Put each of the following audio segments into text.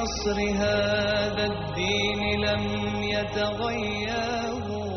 نصر هذا الدين لم يتغيروا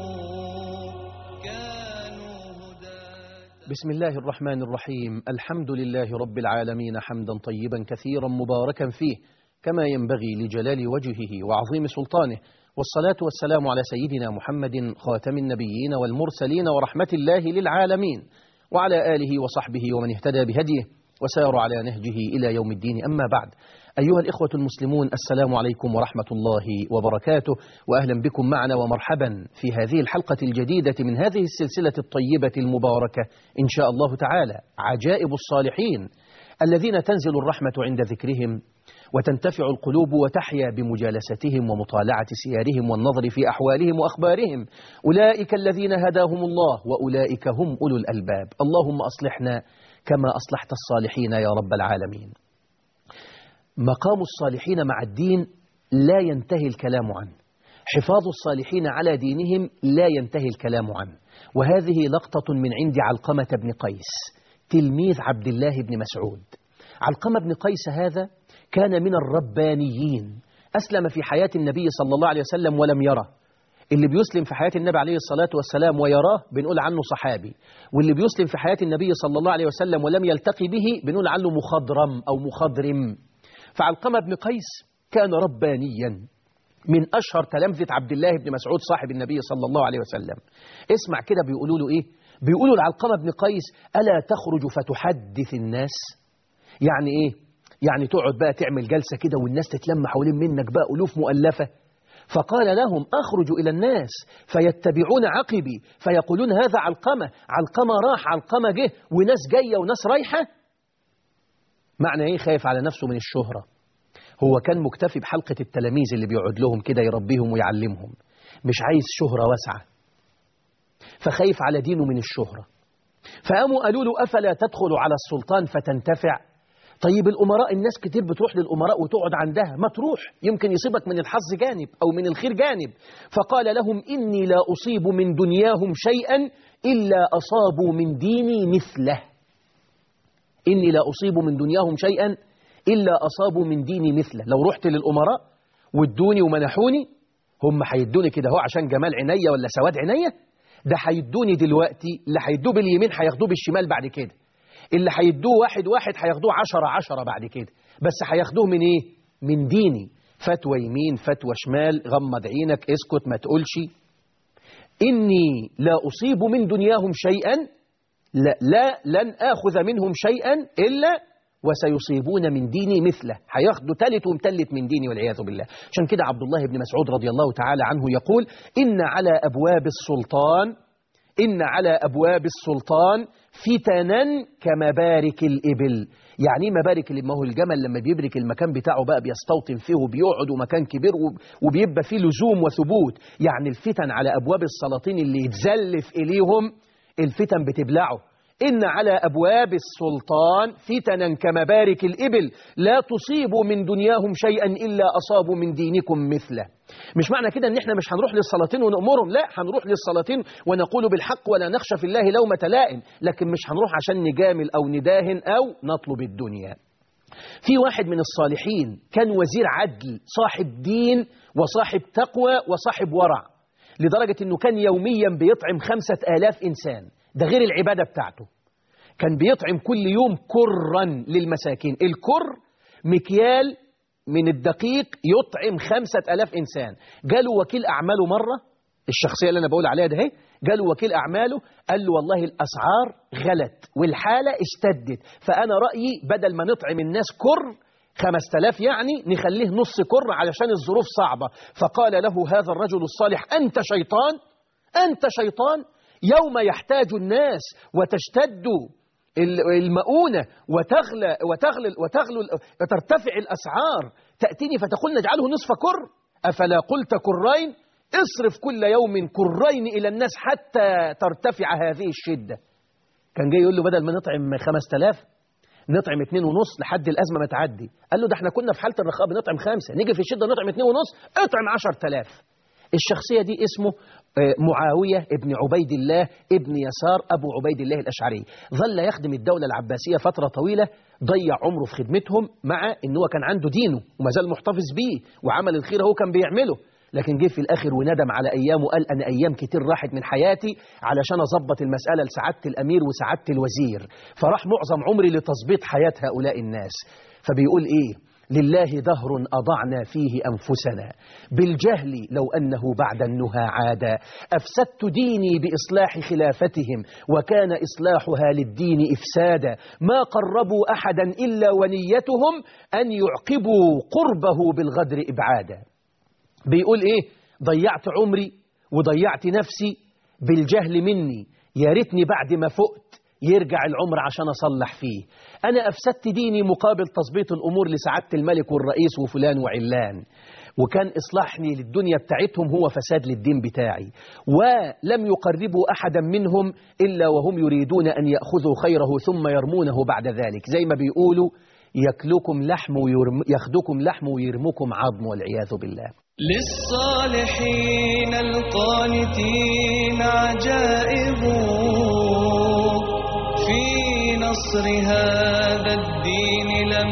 كانوا هداة بسم الله الرحمن الرحيم الحمد لله رب العالمين حمدا طيبا كثيرا مباركا فيه كما ينبغي لجلال وجهه وعظيم سلطانه والصلاة والسلام على سيدنا محمد خاتم النبيين والمرسلين ورحمة الله للعالمين وعلى آله وصحبه ومن اهتدى بهديه وسار على نهجه إلى يوم الدين أما بعد أيها الإخوة المسلمون السلام عليكم ورحمة الله وبركاته وأهلا بكم معنا ومرحبا في هذه الحلقة الجديدة من هذه السلسلة الطيبة المباركة إن شاء الله تعالى عجائب الصالحين الذين تنزل الرحمة عند ذكرهم وتنتفع القلوب وتحيا بمجالستهم ومطالعة سيارهم والنظر في أحوالهم وأخبارهم أولئك الذين هداهم الله وأولئك هم أولو الألباب اللهم أصلحنا كما أصلحت الصالحين يا رب العالمين مقام الصالحين مع الدين لا ينتهي الكلام عنه حفاظ الصالحين على دينهم لا ينتهي الكلام عنه وهذه لقطة من عند علقمة بن قيس تلميذ عبد الله بن مسعود علقمة بن قيس هذا كان من الربانيين أسلم في حياة النبي صلى الله عليه وسلم ولم يره اللي بيسلم في حياة النبي عليه الصلاة والسلام ويراه بنقول عنه صحابي واللي بيسلم في حياة النبي صلى الله عليه وسلم ولم يلتقي به بنقول عنه مخضرم أو مخضرم فعلقمة بن قيس كان ربانيا من أشهر تلامذة عبد الله بن مسعود صاحب النبي صلى الله عليه وسلم اسمع كده بيقولوا له إيه بيقولوا لعلقمة بن قيس ألا تخرج فتحدث الناس يعني إيه يعني تقعد بقى تعمل جلسة كده والناس تتلم حوالين منك بقى ألوف مؤلفة فقال لهم أخرج إلى الناس فيتبعون عقبي فيقولون هذا علقمة علقمة راح علقمة جه وناس جاية وناس رايحة معنى إيه خايف على نفسه من الشهرة هو كان مكتفي بحلقة التلاميذ اللي بيقعد لهم كده يربيهم ويعلمهم مش عايز شهرة واسعة فخايف على دينه من الشهرة فقاموا قالوا له أفلا تدخل على السلطان فتنتفع طيب الأمراء الناس كتير بتروح للأمراء وتقعد عندها ما تروح يمكن يصيبك من الحظ جانب أو من الخير جانب فقال لهم إني لا أصيب من دنياهم شيئا إلا أصابوا من ديني مثله إني لا أصيب من دنياهم شيئا إلا أصابوا من ديني مثله لو رحت للأمراء وادوني ومنحوني هم هيدوني كده هو عشان جمال عينيا ولا سواد عينيا ده هيدوني دلوقتي اللي هيدوه باليمين هياخدوه بالشمال بعد كده اللي هيدوه واحد واحد هياخدوه عشرة عشرة بعد كده بس هياخدوه من ايه من ديني فتوى يمين فتوى شمال غمض عينك اسكت ما تقولش إني لا أصيب من دنياهم شيئا لا, لا لن آخذ منهم شيئا إلا وسيصيبون من ديني مثله هياخدوا تالت ومتلت من ديني والعياذ بالله عشان كده عبد الله بن مسعود رضي الله تعالى عنه يقول إن على أبواب السلطان إن على أبواب السلطان فتنا كمبارك الإبل يعني مبارك الإبل ما هو الجمل لما بيبرك المكان بتاعه بقى بيستوطن فيه وبيقعد ومكان كبير وبيبقى فيه لزوم وثبوت يعني الفتن على أبواب السلاطين اللي يتزلف إليهم الفتن بتبلعه إن على أبواب السلطان فتنا كمبارك الإبل لا تصيبوا من دنياهم شيئا إلا أصابوا من دينكم مثله مش معنى كده ان احنا مش هنروح للسلاطين ونأمرهم لا هنروح للسلاطين ونقول بالحق ولا نخشى في الله لومة لائم لكن مش هنروح عشان نجامل أو نداهن أو نطلب الدنيا في واحد من الصالحين كان وزير عدل صاحب دين وصاحب تقوى وصاحب ورع لدرجة أنه كان يوميا بيطعم خمسة آلاف إنسان ده غير العبادة بتاعته كان بيطعم كل يوم كرا للمساكين الكر مكيال من الدقيق يطعم خمسة ألاف إنسان جاله وكيل أعماله مرة الشخصية اللي أنا بقول عليها ده جاله وكيل أعماله قال له والله الأسعار غلت والحالة اشتدت فأنا رأيي بدل ما نطعم الناس كر خمس تلاف يعني نخليه نص كر علشان الظروف صعبة فقال له هذا الرجل الصالح أنت شيطان أنت شيطان يوم يحتاج الناس وتشتد المؤونة وتغلى وتغلى وتغلو وترتفع الأسعار تأتيني فتقول نجعله نصف كر أفلا قلت كرين اصرف كل يوم كرين إلى الناس حتى ترتفع هذه الشدة كان جاي يقول له بدل ما نطعم خمس تلاف نطعم اتنين ونص لحد الأزمة ما تعدي قال له ده احنا كنا في حالة الرخاء بنطعم خمسة نيجي في الشدة نطعم اتنين ونص اطعم عشر تلاف الشخصية دي اسمه آه، معاوية ابن عبيد الله ابن يسار أبو عبيد الله الأشعري ظل يخدم الدولة العباسية فترة طويلة ضيع عمره في خدمتهم مع أنه هو كان عنده دينه وما زال محتفظ بيه وعمل الخير هو كان بيعمله لكن جه في الآخر وندم على أيام وقال أنا أيام كتير راحت من حياتي علشان أظبط المسألة لسعادة الأمير وسعادة الوزير فراح معظم عمري لتظبيط حياة هؤلاء الناس فبيقول إيه لله دهر أضعنا فيه أنفسنا بالجهل لو أنه بعد النهى عاد أفسدت ديني بإصلاح خلافتهم وكان إصلاحها للدين إفسادا ما قربوا أحدا إلا ونيتهم أن يعقبوا قربه بالغدر إبعادا بيقول إيه ضيعت عمري وضيعت نفسي بالجهل مني يا ريتني بعد ما فقت يرجع العمر عشان أصلح فيه أنا أفسدت ديني مقابل تظبيط الأمور لسعادة الملك والرئيس وفلان وعلان وكان إصلاحني للدنيا بتاعتهم هو فساد للدين بتاعي ولم يقربوا أحدا منهم إلا وهم يريدون أن يأخذوا خيره ثم يرمونه بعد ذلك زي ما بيقولوا يكلكم لحم ويرم ياخدكم لحم ويرمكم عظم والعياذ بالله للصالحين القانتين عجائب في نصر هذا الدين لم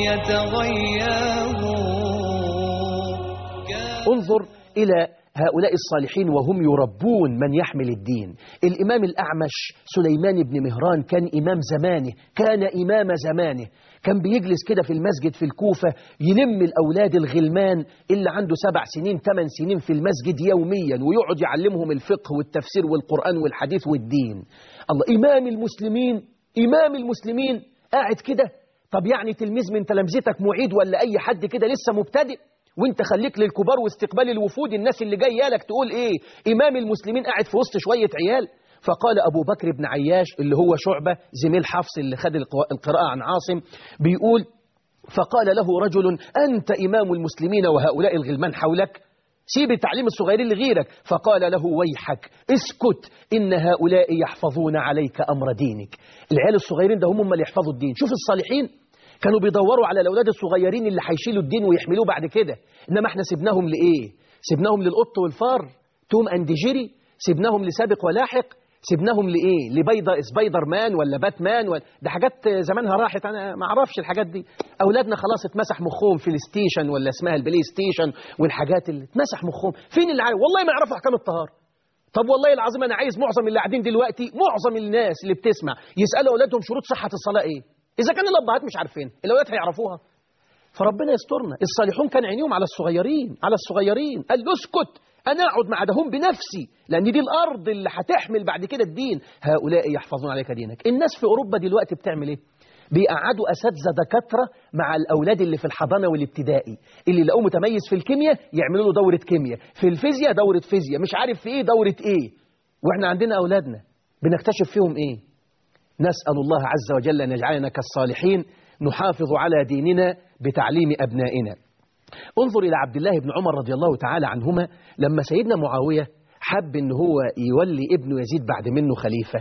يتغيروا انظر إلى هؤلاء الصالحين وهم يربون من يحمل الدين الإمام الأعمش سليمان بن مهران كان إمام زمانه كان إمام زمانه كان بيجلس كده في المسجد في الكوفة يلم الأولاد الغلمان اللي عنده سبع سنين ثمان سنين في المسجد يوميا ويقعد يعلمهم الفقه والتفسير والقرآن والحديث والدين الله إمام المسلمين إمام المسلمين قاعد كده طب يعني تلميذ من تلامذتك معيد ولا أي حد كده لسه مبتدئ وانت خليك للكبار واستقبال الوفود الناس اللي جايه لك تقول ايه امام المسلمين قاعد في وسط شويه عيال فقال ابو بكر بن عياش اللي هو شعبه زميل حفص اللي خد القوا- القراءه عن عاصم بيقول فقال له رجل انت امام المسلمين وهؤلاء الغلمان حولك سيب التعليم الصغيرين لغيرك فقال له ويحك اسكت إن هؤلاء يحفظون عليك أمر دينك العيال الصغيرين ده هم هم اللي يحفظوا الدين شوف الصالحين كانوا بيدوروا على الأولاد الصغيرين اللي هيشيلوا الدين ويحملوه بعد كده إنما احنا سيبناهم لإيه سيبناهم للقط والفار توم أند جيري سيبناهم لسابق ولاحق سيبناهم لإيه لبيضة سبايدر مان ولا باتمان ولا ده حاجات زمانها راحت أنا ما أعرفش الحاجات دي أولادنا خلاص اتمسح مخهم في الستيشن ولا اسمها البلاي ستيشن والحاجات اللي اتمسح مخهم فين اللي عارف والله ما يعرفوا أحكام الطهارة طب والله العظيم أنا عايز معظم اللي قاعدين دلوقتي معظم الناس اللي بتسمع يسألوا أولادهم شروط صحة الصلاة إيه إذا كان الأبهات مش عارفين الأولاد هيعرفوها فربنا يسترنا الصالحون كان عينيهم على الصغيرين على الصغيرين قال له اسكت أنا أقعد مع دهم بنفسي لأن دي الأرض اللي هتحمل بعد كده الدين هؤلاء يحفظون عليك دينك الناس في أوروبا دلوقتي بتعمل إيه بيقعدوا أساتذة دكاترة مع الأولاد اللي في الحضانة والابتدائي اللي لقوه متميز في الكيمياء يعملوا له دورة كيمياء في الفيزياء دورة فيزياء مش عارف في إيه دورة إيه وإحنا عندنا أولادنا بنكتشف فيهم إيه نسأل الله عز وجل أن يجعلنا كالصالحين نحافظ على ديننا بتعليم أبنائنا انظر إلى عبد الله بن عمر رضي الله تعالى عنهما لما سيدنا معاوية حب أن هو يولي ابنه يزيد بعد منه خليفة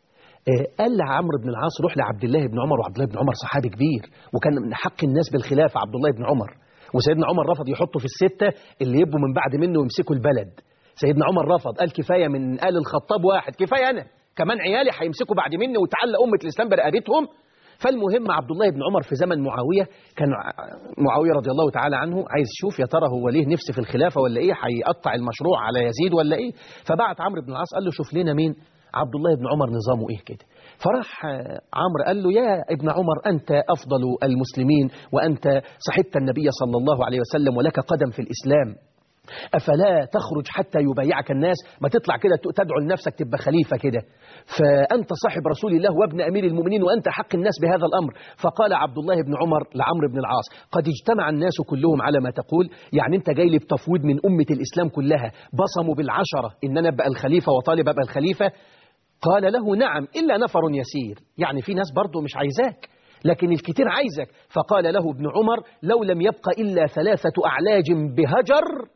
آه، قال لعمرو بن العاص روح لعبد الله بن عمر وعبد الله بن عمر صحابي كبير وكان من حق الناس بالخلافة عبد الله بن عمر وسيدنا عمر رفض يحطه في الستة اللي يبقوا من بعد منه ويمسكوا البلد سيدنا عمر رفض قال كفاية من آل الخطاب واحد كفاية أنا كمان عيالي هيمسكوا بعد مني وتعلى أمة الإسلام برقبتهم فالمهم عبد الله بن عمر في زمن معاوية كان ع- معاوية رضي الله تعالى عنه عايز يشوف يا ترى هو ليه نفس في الخلافة ولا إيه هيقطع المشروع على يزيد ولا إيه فبعت عمرو بن العاص قال له شوف لنا مين عبد الله بن عمر نظامه إيه كده فراح آه، عمرو قال له يا ابن عمر أنت أفضل المسلمين وأنت صحبت النبي صلى الله عليه وسلم ولك قدم في الإسلام أفلا تخرج حتى يبايعك الناس ما تطلع كده تدعو لنفسك تبقى خليفة كده فأنت صاحب رسول الله وابن أمير المؤمنين وأنت حق الناس بهذا الأمر فقال عبد الله بن عمر لعمرو بن العاص قد اجتمع الناس كلهم على ما تقول يعني أنت جاي لي بتفويض من أمة الإسلام كلها بصموا بالعشرة إن أنا أبقى الخليفة وطالب أبقى الخليفة قال له نعم إلا نفر يسير يعني في ناس برضو مش عايزاك لكن الكتير عايزك فقال له ابن عمر لو لم يبق إلا ثلاثة أعلاج بهجر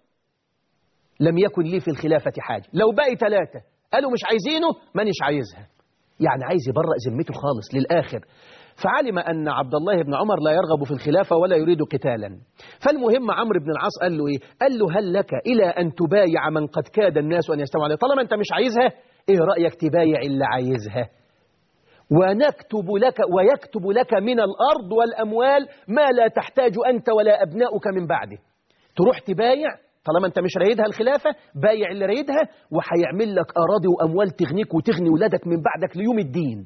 لم يكن لي في الخلافة حاجة لو باقي ثلاثة قالوا مش عايزينه مانيش عايزها يعني عايز يبرأ ذمته خالص للآخر فعلم أن عبد الله بن عمر لا يرغب في الخلافة ولا يريد قتالا فالمهم عمرو بن العاص قال له إيه قال له هل لك إلى أن تبايع من قد كاد الناس أن يستمعوا عليه طالما أنت مش عايزها إيه رأيك تبايع اللي عايزها ونكتب لك ويكتب لك من الأرض والأموال ما لا تحتاج أنت ولا أبناؤك من بعده تروح تبايع طالما انت مش رايدها الخلافة بايع اللي رايدها وهيعمل لك أراضي وأموال تغنيك وتغني ولادك من بعدك ليوم الدين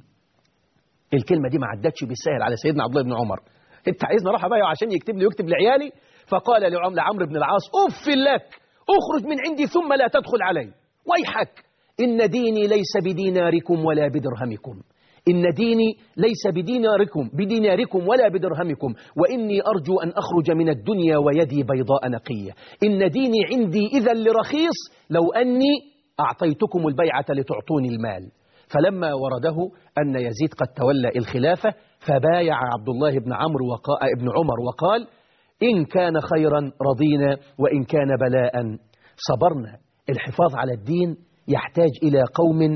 الكلمة دي ما عدتش بالسهل على سيدنا عبد الله بن عمر انت عايزني اروح ابايع عشان يكتب لي ويكتب لعيالي فقال لعم- لعمرو بن العاص اف لك اخرج من عندي ثم لا تدخل علي ويحك ان ديني ليس بديناركم ولا بدرهمكم إن ديني ليس بديناركم بديناركم ولا بدرهمكم وإني أرجو أن أخرج من الدنيا ويدي بيضاء نقية إن ديني عندي إذا لرخيص لو أني أعطيتكم البيعة لتعطوني المال فلما ورده أن يزيد قد تولى الخلافة فبايع عبد الله بن عمرو وقا... ابن عمر وقال إن كان خيرا رضينا وإن كان بلاء صبرنا الحفاظ على الدين يحتاج إلى قوم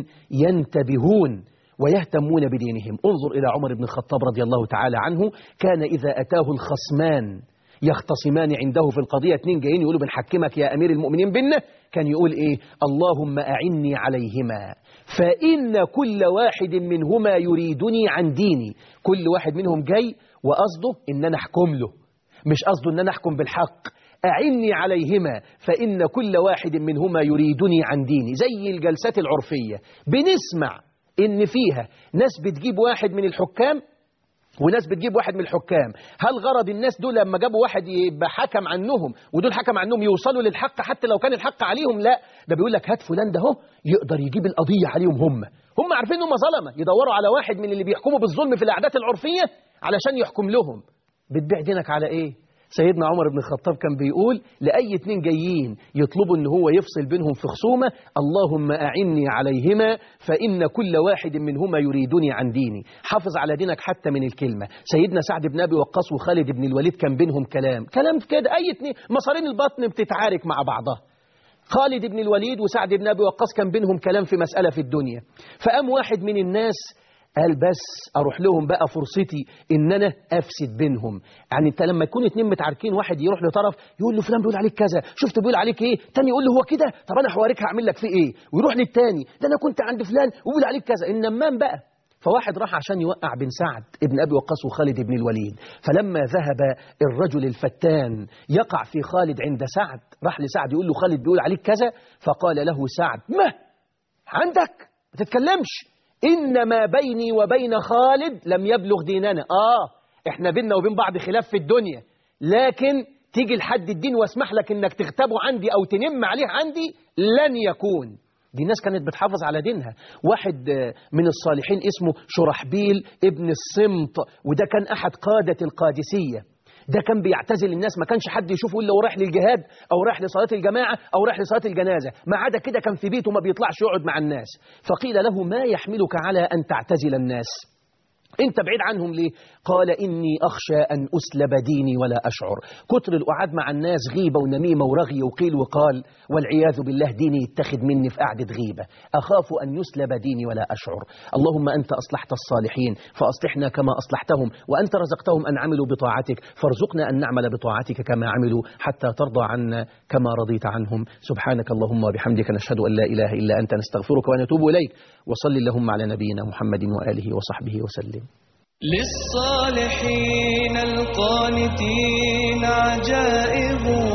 ينتبهون ويهتمون بدينهم انظر إلى عمر بن الخطاب رضي الله تعالى عنه كان إذا أتاه الخصمان يختصمان عنده في القضية اتنين جايين يقولوا بنحكمك يا أمير المؤمنين بنا كان يقول إيه اللهم أعني عليهما فإن كل واحد منهما يريدني عن ديني كل واحد منهم جاي وقصده إن أنا أحكم له مش قصده إن أنا أحكم بالحق أعني عليهما فإن كل واحد منهما يريدني عن ديني زي الجلسات العرفية بنسمع إن فيها ناس بتجيب واحد من الحكام وناس بتجيب واحد من الحكام هل غرض الناس دول لما جابوا واحد يبقى حكم عنهم ودول حكم عنهم يوصلوا للحق حتى لو كان الحق عليهم لا ده بيقول لك هات فلان ده اهو يقدر يجيب القضية عليهم هم هم عارفين هم ظلمة يدوروا على واحد من اللي بيحكموا بالظلم في العادات العرفية علشان يحكم لهم بتبيع دينك على ايه سيدنا عمر بن الخطاب كان بيقول لأي اتنين جايين يطلبوا ان هو يفصل بينهم في خصومة اللهم أعني عليهما فإن كل واحد منهما يريدني عن ديني حافظ على دينك حتى من الكلمة سيدنا سعد بن أبي وقاص وخالد بن الوليد كان بينهم كلام كلام كده أي اتنين مصارين البطن بتتعارك مع بعضها خالد بن الوليد وسعد بن أبي وقاص كان بينهم كلام في مسألة في الدنيا فقام واحد من الناس قال بس اروح لهم بقى فرصتي ان انا افسد بينهم يعني انت لما يكون اتنين متعاركين واحد يروح لطرف يقول له فلان بيقول عليك كذا شفت بيقول عليك ايه تاني يقول له هو كده طب انا حواريك هعمل لك فيه ايه ويروح للتاني ده انا كنت عند فلان وبيقول عليك كذا النمام بقى فواحد راح عشان يوقع بن سعد ابن ابي وقاص وخالد بن الوليد فلما ذهب الرجل الفتان يقع في خالد عند سعد راح لسعد يقول له خالد بيقول عليك كذا فقال له سعد ما عندك ما تتكلمش إن ما بيني وبين خالد لم يبلغ ديننا آه إحنا بيننا وبين بعض خلاف في الدنيا لكن تيجي لحد الدين واسمح لك إنك تغتابه عندي أو تنم عليه عندي لن يكون دي الناس كانت بتحافظ على دينها واحد آه، من الصالحين اسمه شرحبيل ابن الصمت وده كان أحد قادة القادسية ده كان بيعتزل الناس ما كانش حد يشوفه الا ورايح للجهاد او رايح لصلاه الجماعه او رايح لصلاه الجنازه ما عدا كده كان في بيته ما بيطلعش يقعد مع الناس فقيل له ما يحملك على ان تعتزل الناس انت بعيد عنهم ليه قال اني اخشى ان اسلب ديني ولا اشعر كتر القعاد مع الناس غيبه ونميمه ورغي وقيل وقال والعياذ بالله ديني يتخذ مني في قعده غيبه اخاف ان يسلب ديني ولا اشعر اللهم انت اصلحت الصالحين فاصلحنا كما اصلحتهم وانت رزقتهم ان عملوا بطاعتك فارزقنا ان نعمل بطاعتك كما عملوا حتى ترضى عنا كما رضيت عنهم سبحانك اللهم وبحمدك نشهد ان لا اله الا انت نستغفرك ونتوب اليك وصل اللهم على نبينا محمد واله وصحبه وسلم للصالحين القانتين عجائب